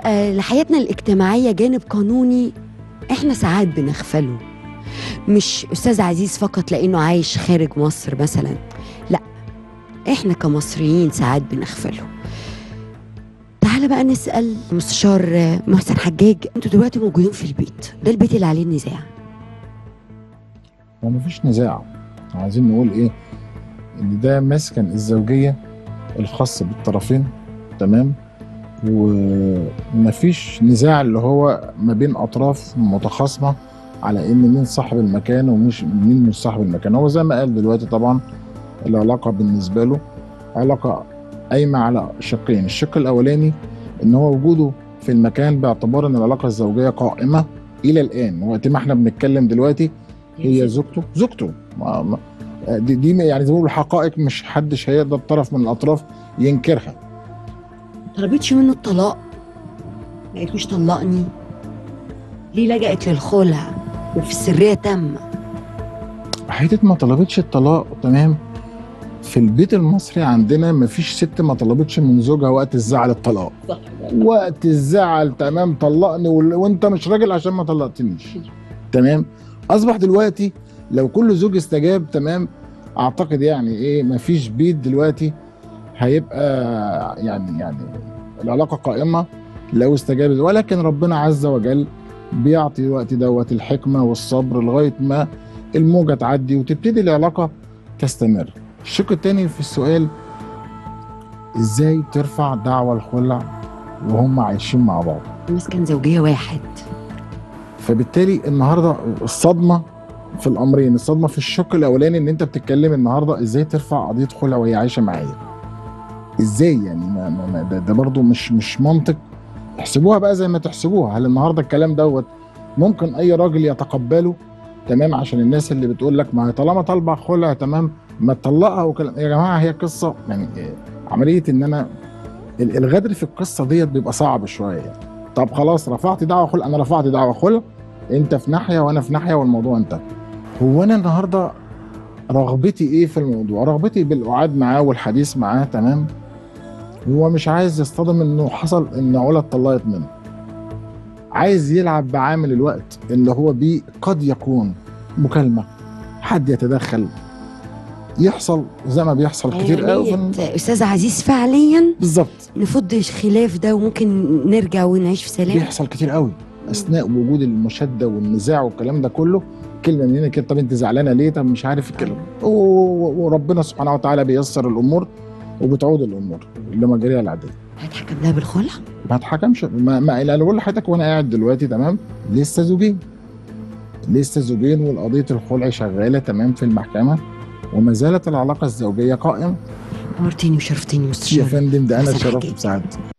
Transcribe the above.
آه، لحياتنا الاجتماعية جانب قانوني احنا ساعات بنغفله مش أستاذ عزيز فقط لأنه عايش خارج مصر مثلا لا احنا كمصريين ساعات بنغفله تعال بقى نسأل مستشار آه، محسن حجاج انتوا دلوقتي موجودين في البيت ده البيت اللي عليه النزاع هو مفيش نزاع عايزين نقول ايه ان ده مسكن الزوجيه الخاص بالطرفين تمام ومفيش نزاع اللي هو ما بين اطراف متخاصمه على ان مين صاحب المكان ومش مين مش صاحب المكان هو زي ما قال دلوقتي طبعا العلاقه بالنسبه له علاقه قايمه على شقين الشق الاولاني ان هو وجوده في المكان باعتبار ان العلاقه الزوجيه قائمه الى الان وقت ما احنا بنتكلم دلوقتي هي زوجته زوجته ما ما دي, دي يعني زي ما بيقولوا حقائق مش حدش هيقدر طرف من الاطراف ينكرها طلبتش منه الطلاق ما قالتلوش طلقني ليه لجأت للخلع وفي السرية تامة حته ما طلبتش الطلاق تمام في البيت المصري عندنا ما فيش ست ما طلبتش من زوجها وقت الزعل الطلاق وقت الزعل تمام طلقني وال- وانت مش راجل عشان ما طلقتنيش تمام اصبح دلوقتي لو كل زوج استجاب تمام اعتقد يعني ايه ما فيش بيت دلوقتي هيبقى يعني يعني العلاقه قائمه لو استجاب ولكن ربنا عز وجل بيعطي الوقت دوت الحكمه والصبر لغايه ما الموجه تعدي وتبتدي العلاقه تستمر الشق الثاني في السؤال ازاي ترفع دعوى الخلع وهم عايشين مع بعض مسكن زوجية واحد فبالتالي النهارده الصدمه في الامرين الصدمه في الشق الاولاني ان انت بتتكلم النهارده ازاي ترفع قضيه خلع وهي عايشه معايا ازاي يعني ما ما ما ده, ده برضو مش مش منطق احسبوها بقى زي ما تحسبوها هل النهارده الكلام دوت ممكن اي راجل يتقبله تمام عشان الناس اللي بتقول لك ما هي طالما طالبه خلع تمام ما تطلقها وكلام يا جماعه هي قصه يعني إيه، عمليه ان انا ال- الغدر في القصه ديت بيبقى صعب شويه يعني. طب خلاص رفعت دعوه خلع انا رفعت دعوه خلع انت في ناحيه وانا في ناحيه والموضوع انتهى هو انا النهارده رغبتي ايه في الموضوع رغبتي بالقعاد معاه والحديث معاه تمام هو مش عايز يصطدم انه حصل ان علا اتطلقت منه عايز يلعب بعامل الوقت اللي هو بيه قد يكون مكالمه حد يتدخل يحصل زي ما بيحصل كتير قوي في الم- نية أستاذ عزيز فعليا بالظبط نفض الخلاف ده وممكن نرجع ونعيش في سلام بيحصل كتير قوي اثناء وجود المشاده والنزاع والكلام ده كله كلمه من هنا كده طب انت زعلانه ليه طب مش عارف الكلام و- و- وربنا سبحانه وتعالى بييسر الامور وبتعود الامور لمجاريها العاديه هيتحكم لها بالخلع ما اتحكمش ما, ما انا بقول لحضرتك وانا قاعد دلوقتي تمام لسه زوجين لسه زوجين والقضيه الخلع شغاله تمام في المحكمه وما زالت العلاقه الزوجيه قائمه نورتيني وشرفتيني يا مستشار فندم ده انا حسن اتشرفت حجاج. بسعادتك